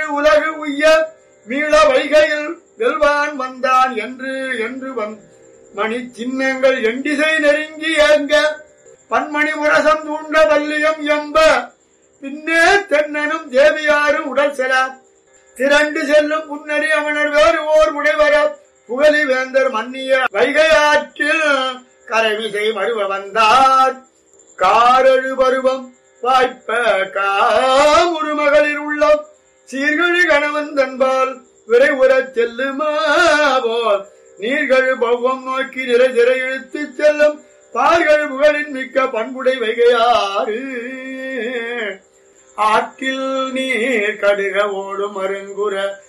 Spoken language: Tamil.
என்று உலகு உய்ய மீள வைகையில் வெல்வான் வந்தான் என்று என்று வந் மணி சின்னங்கள் எண்டிசை நெருங்கி ஏங்க பன்மணி முரசம் தூண்ட வல்லியம் எம்ப பின்னே தென்னனும் தேவியாரும் உடல் செல திரண்டு செல்லும் புன்னறி அவனர் வேறு ஓர் முனைவர புகழி வேந்தர் மன்னிய வைகையாற்றில் கரவிசை மறுவ வந்தார் காரழு பருவம் வாய்ப்ப காமுரு மகளிர் உள்ளம் சீர்கழி கணவன் தன்பால் விரை உறச் செல்லுமா போல் நீர்கள் பௌவம் நோக்கி நிறை திரை இழுத்துச் செல்லும் பால்கள் புகழின் மிக்க பண்புடை வைகையாறு ஆற்றில் நீர் கடுக ஓடும் அருங்குற